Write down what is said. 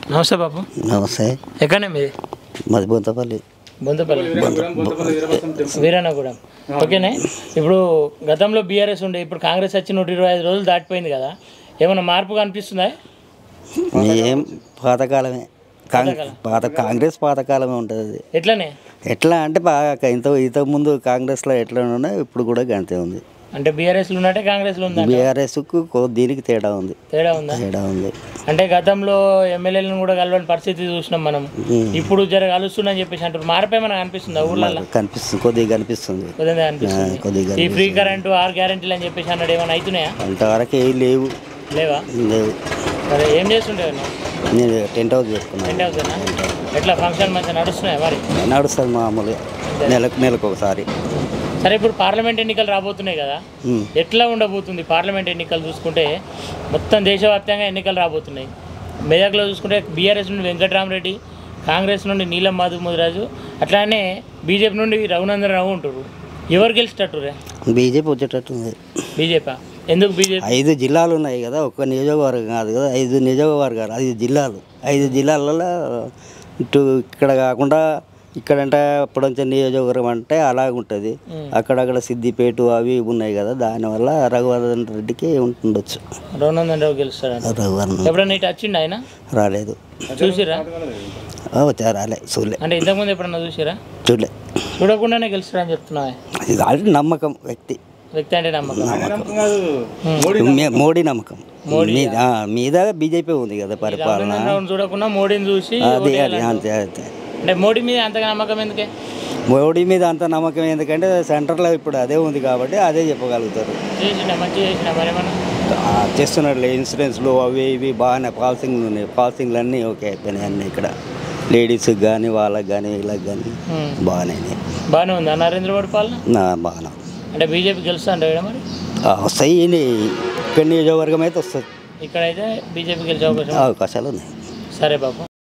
నమస్తే బాబు నమస్తే ఎక్కడనే మీది మాది బొంతపల్లి బొంతపల్లి వీరన్నగూడెం ఓకేనే ఇప్పుడు గతంలో బీఆర్ఎస్ ఉండే ఇప్పుడు కాంగ్రెస్ వచ్చి నూట ఇరవై ఐదు రోజులు దాటిపోయింది కదా ఏమైనా మార్పు కనిపిస్తుందా ఏం పాతకాలమే కాంగ్ పాత కాంగ్రెస్ పాతకాలమే ఉంటుంది అది ఎట్లనే ఎట్లా అంటే బాగా ఇంత ఇంతకు ముందు కాంగ్రెస్లో ఎట్లా ఉన్నాయో ఇప్పుడు కూడా అంతే ఉంది అంటే బీఆర్ఎస్లు ఉన్నట్టే కాంగ్రెస్లు ఉందా బీఆర్ఎస్కు దీనికి తేడా ఉంది తేడా ఉందా తేడా ఉంది అంటే గతంలో ఎమ్మెల్యేలను కూడా కలవని పరిస్థితి చూసినాం మనం ఇప్పుడు జర కలుస్తుందని చెప్పేసి అంటారు మార్పు ఏమైనా కనిపిస్తుందా ఊర్లలో కనిపిస్తుంది కొద్దిగా కనిపిస్తుంది కొద్దిగా అనిపిస్తుంది కొద్దిగా ఈ ఫ్రీ కరెంటు ఆరు గ్యారెంటీలు అని చెప్పేసి అన్నాడు ఏమైనా అవుతున్నాయా అంతవరకు ఏం లేవు లేవా లేవు మరి ఏం చేస్తుండే నువ్వు నేను టెంట్ హౌస్ చేసుకున్నాను రెండే అవుతుందా ఎట్లా ఫంక్షన్ మంచిగా నడుస్తున్నాయా మరి నడుస్తుంది మామూలుగా నెలకు నెలకు ఒకసారి సరే ఇప్పుడు పార్లమెంట్ ఎన్నికలు రాబోతున్నాయి కదా ఉమ్. ఎట్లా ఉండబోతుంది పార్లమెంట్ ఎన్నికలు చూసుకుంటే మొత్తం దేశవ్యాప్తంగా ఎన్నికలు రాబోతున్నాయి మెదక్లో చూసుకుంటే బీఆర్ఎస్ నుండి వెంకటరామరెడ్డి కాంగ్రెస్ నుండి నీలం మాధవ్ ముదిరాజు అట్లానే బీజేపీ నుండి రఘునందన్ రావు ఉంటారు ఎవరు గెలిచేటట్టు రే బీజేపీ వచ్చేటట్టుంది బీజేపీ ఎందుకు బీజేపీ ఐదు జిల్లాలు ఉన్నాయి కదా ఒక్క నియోజకవర్గం కాదు కదా ఐదు నియోజకవర్గాలు ఐదు జిల్లాలు ఐదు జిల్లాలలో ఇటు ఇక్కడ కాకుండా ఇక్కడంటే అప్పుడంచే నియోజకవర్గం అంటే అలాగ ఉంటుంది అక్కడక్కడ సిద్దిపేట అవి ఇవి ఉన్నాయి కదా దానివల్ల రఘువర్ధన్ రెడ్డికి ఉంటుండొచ్చు రఘునందన్ రావు గెలుస్తాడు రఘువర్ధన్ ఎప్పుడన్నా ఇటు వచ్చిండా ఆయన రాలేదు చూసిరా ఆ, వచ్చా రాలే చూడలే అంటే ఇంతకుముందు ఎప్పుడన్నా చూసిరా చూడలే చూడకుండానే గెలుస్తాడని చెప్తున్నావా ఇది ఆల్రెడీ నమ్మకం వ్యక్తి వ్యక్తి అంటే నమ్మకం మే- మోడీ నమ్మకం మీద ఆ, మీద బీజేపీ ఉంది కదా పరిపాలన రఘునందన్ రావుని చూడకుండా మోడీని చూసి అది అది అంతే అంతే అంటే మోడీ మీద అంతగా నమ్మకం ఎందుకే మోడీ మీద అంత నమ్మకం ఎందుకంటే సెంటర్లో ఇప్పుడు అదే ఉంది కాబట్టి అదే చెప్పగలుగుతారు చేసిన మంచి చేసిన మరేమన్నా ఆ, చేస్తున్నట్లే ఇన్సూరెన్స్లు అవి ఇవి బాగానే పాలసింగ్లు ఉన్నాయి పాలసింగ్లు అన్నీ ఓకే అయిపోయినాయి అన్నీ ఇక్కడ లేడీస్కి కానీ వాళ్ళకి కానీ వీళ్ళకి కానీ ఉమ్. బాగానే అయినాయి. బాగానే ఉందా నరేంద్ర మోడీ పాలన నా బాగానే అంటే బీజేపీ గెలుస్తా అంటే మరి ఆ, వస్తాయి ఈ- ఇక్కడ నియోజకవర్గం అయితే వస్తుంది ఇక్కడైతే బీజేపీ గెలిచే అవకాశం అవకాశాలు ఉన్నాయి సరే బాబు